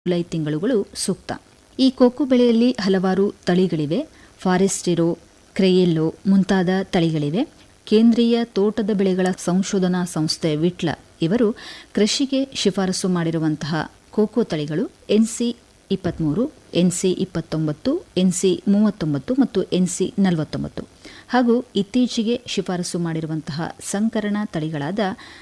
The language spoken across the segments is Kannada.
ಜುಲೈ ತಿಂಗಳುಗಳು ಸೂಕ್ತ ಈ ಕೋಕೋ ಬೆಳೆಯಲ್ಲಿ ಹಲವಾರು ತಳಿಗಳಿವೆ ಫಾರೆಸ್ಟಿರೋ ಕ್ರೆಯೆಲ್ಲೋ ಮುಂತಾದ ತಳಿಗಳಿವೆ ಕೇಂದ್ರೀಯ ತೋಟದ ಬೆಳೆಗಳ ಸಂಶೋಧನಾ ಸಂಸ್ಥೆ ವಿಟ್ಲ ಇವರು ಕೃಷಿಗೆ ಶಿಫಾರಸು ಮಾಡಿರುವಂತಹ ಕೋಕೋ ತಳಿಗಳು ಎನ್ಸಿ ಇಪ್ಪತ್ತ್ಮೂರು ಎನ್ಸಿ ಇಪ್ಪತ್ತೊಂಬತ್ತು ಎನ್ಸಿ ಮೂವತ್ತೊಂಬತ್ತು ಮತ್ತು ಎನ್ಸಿ ನಲವತ್ತೊಂಬತ್ತು ಹಾಗೂ ಇತ್ತೀಚೆಗೆ ಶಿಫಾರಸು ಮಾಡಿರುವಂತಹ ಸಂಕರಣ ತಳಿಗಳಾದ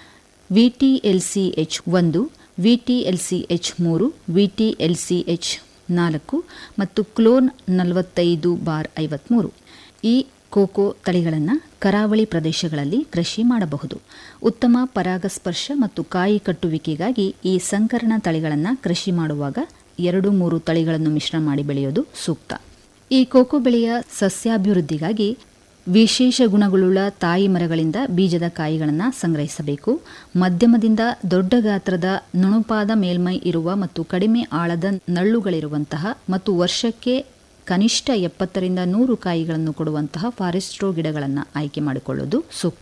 ವಿಟಿಎಲ್ಸಿಎಚ್ ಒಂದು ವಿಟಿಎಲ್ಸಿಎಚ್ ಮೂರು ವಿಟಿಎಲ್ಸಿಎಚ್ ನಾಲ್ಕು ಮತ್ತು ಕ್ಲೋನ್ ನಲವತ್ತೈದು ಬಾರ್ ಐವತ್ಮೂರು ಈ ಕೋಕೋ ತಳಿಗಳನ್ನು ಕರಾವಳಿ ಪ್ರದೇಶಗಳಲ್ಲಿ ಕೃಷಿ ಮಾಡಬಹುದು ಉತ್ತಮ ಪರಾಗಸ್ಪರ್ಶ ಮತ್ತು ಕಾಯಿ ಕಟ್ಟುವಿಕೆಗಾಗಿ ಈ ಸಂಕರಣ ತಳಿಗಳನ್ನು ಕೃಷಿ ಮಾಡುವಾಗ ಎರಡು ಮೂರು ತಳಿಗಳನ್ನು ಮಿಶ್ರ ಮಾಡಿ ಬೆಳೆಯೋದು ಸೂಕ್ತ ಈ ಕೋಕೋ ಬೆಳೆಯ ಸಸ್ಯಾಭಿವೃದ್ಧಿಗಾಗಿ ವಿಶೇಷ ಗುಣಗಳುಳ್ಳ ತಾಯಿ ಮರಗಳಿಂದ ಬೀಜದ ಕಾಯಿಗಳನ್ನು ಸಂಗ್ರಹಿಸಬೇಕು ಮಧ್ಯಮದಿಂದ ದೊಡ್ಡ ಗಾತ್ರದ ನುಣುಪಾದ ಮೇಲ್ಮೈ ಇರುವ ಮತ್ತು ಕಡಿಮೆ ಆಳದ ನಳ್ಳುಗಳಿರುವಂತಹ ಮತ್ತು ವರ್ಷಕ್ಕೆ ಕನಿಷ್ಠ ಎಪ್ಪತ್ತರಿಂದ ನೂರು ಕಾಯಿಗಳನ್ನು ಕೊಡುವಂತಹ ಫಾರೆಸ್ಟ್ರೋ ಗಿಡಗಳನ್ನು ಆಯ್ಕೆ ಮಾಡಿಕೊಳ್ಳುವುದು ಸೂಕ್ತ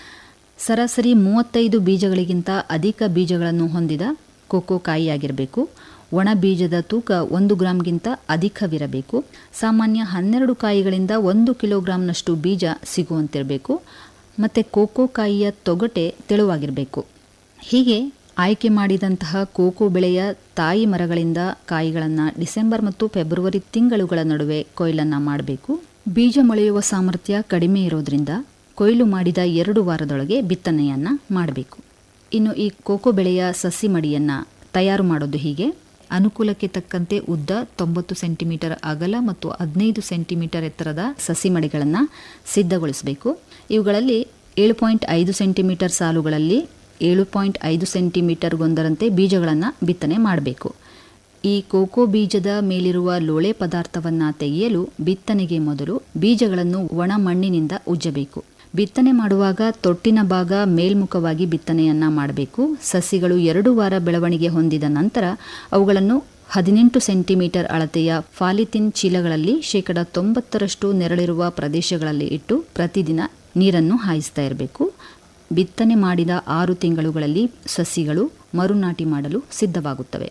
ಸರಾಸರಿ ಮೂವತ್ತೈದು ಬೀಜಗಳಿಗಿಂತ ಅಧಿಕ ಬೀಜಗಳನ್ನು ಹೊಂದಿದ ಕೋಕೋ ಕಾಯಿಯಾಗಿರಬೇಕು ಒಣ ಬೀಜದ ತೂಕ ಒಂದು ಗ್ರಾಂಗಿಂತ ಅಧಿಕವಿರಬೇಕು ಸಾಮಾನ್ಯ ಹನ್ನೆರಡು ಕಾಯಿಗಳಿಂದ ಒಂದು ಕಿಲೋಗ್ರಾಂನಷ್ಟು ಬೀಜ ಸಿಗುವಂತಿರಬೇಕು ಮತ್ತು ಕೋಕೋ ಕಾಯಿಯ ತೊಗಟೆ ತೆಳುವಾಗಿರಬೇಕು ಹೀಗೆ ಆಯ್ಕೆ ಮಾಡಿದಂತಹ ಕೋಕೋ ಬೆಳೆಯ ತಾಯಿ ಮರಗಳಿಂದ ಕಾಯಿಗಳನ್ನು ಡಿಸೆಂಬರ್ ಮತ್ತು ಫೆಬ್ರವರಿ ತಿಂಗಳುಗಳ ನಡುವೆ ಕೊಯ್ಲನ್ನು ಮಾಡಬೇಕು ಬೀಜ ಮೊಳೆಯುವ ಸಾಮರ್ಥ್ಯ ಕಡಿಮೆ ಇರೋದ್ರಿಂದ ಕೊಯ್ಲು ಮಾಡಿದ ಎರಡು ವಾರದೊಳಗೆ ಬಿತ್ತನೆಯನ್ನು ಮಾಡಬೇಕು ಇನ್ನು ಈ ಕೋಕೋ ಬೆಳೆಯ ಸಸಿ ಮಡಿಯನ್ನು ತಯಾರು ಮಾಡೋದು ಹೀಗೆ ಅನುಕೂಲಕ್ಕೆ ತಕ್ಕಂತೆ ಉದ್ದ ತೊಂಬತ್ತು ಸೆಂಟಿಮೀಟರ್ ಅಗಲ ಮತ್ತು ಹದಿನೈದು ಸೆಂಟಿಮೀಟರ್ ಎತ್ತರದ ಸಸಿ ಮಡಿಗಳನ್ನು ಸಿದ್ಧಗೊಳಿಸಬೇಕು ಇವುಗಳಲ್ಲಿ ಏಳು ಪಾಯಿಂಟ್ ಐದು ಸೆಂಟಿಮೀಟರ್ ಸಾಲುಗಳಲ್ಲಿ ಏಳು ಪಾಯಿಂಟ್ ಐದು ಸೆಂಟಿಮೀಟರ್ಗೊಂದರಂತೆ ಬೀಜಗಳನ್ನು ಬಿತ್ತನೆ ಮಾಡಬೇಕು ಈ ಕೋಕೋ ಬೀಜದ ಮೇಲಿರುವ ಲೋಳೆ ಪದಾರ್ಥವನ್ನು ತೆಗೆಯಲು ಬಿತ್ತನೆಗೆ ಮೊದಲು ಬೀಜಗಳನ್ನು ಒಣ ಮಣ್ಣಿನಿಂದ ಉಜ್ಜಬೇಕು ಬಿತ್ತನೆ ಮಾಡುವಾಗ ತೊಟ್ಟಿನ ಭಾಗ ಮೇಲ್ಮುಖವಾಗಿ ಬಿತ್ತನೆಯನ್ನ ಮಾಡಬೇಕು ಸಸಿಗಳು ಎರಡು ವಾರ ಬೆಳವಣಿಗೆ ಹೊಂದಿದ ನಂತರ ಅವುಗಳನ್ನು ಹದಿನೆಂಟು ಸೆಂಟಿಮೀಟರ್ ಅಳತೆಯ ಫಾಲಿಥಿನ್ ಚೀಲಗಳಲ್ಲಿ ಶೇಕಡ ತೊಂಬತ್ತರಷ್ಟು ನೆರಳಿರುವ ಪ್ರದೇಶಗಳಲ್ಲಿ ಇಟ್ಟು ಪ್ರತಿದಿನ ನೀರನ್ನು ಹಾಯಿಸ್ತಾ ಇರಬೇಕು ಬಿತ್ತನೆ ಮಾಡಿದ ಆರು ತಿಂಗಳುಗಳಲ್ಲಿ ಸಸಿಗಳು ಮರುನಾಟಿ ಮಾಡಲು ಸಿದ್ಧವಾಗುತ್ತವೆ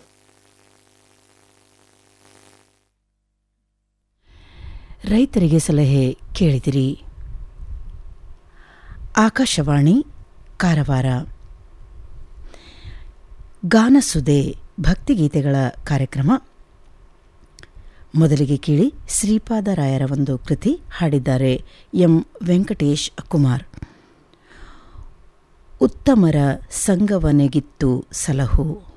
ರೈತರಿಗೆ ಸಲಹೆ ಕೇಳಿದಿರಿ ಆಕಾಶವಾಣಿ ಕಾರವಾರ ಗಾನಸುದೆ ಭಕ್ತಿಗೀತೆಗಳ ಕಾರ್ಯಕ್ರಮ ಮೊದಲಿಗೆ ಕೇಳಿ ಶ್ರೀಪಾದರಾಯರ ಒಂದು ಕೃತಿ ಹಾಡಿದ್ದಾರೆ ಎಂ ವೆಂಕಟೇಶ್ ಕುಮಾರ್ ಉತ್ತಮರ ಸಂಗವನೆಗಿತ್ತು ಸಲಹು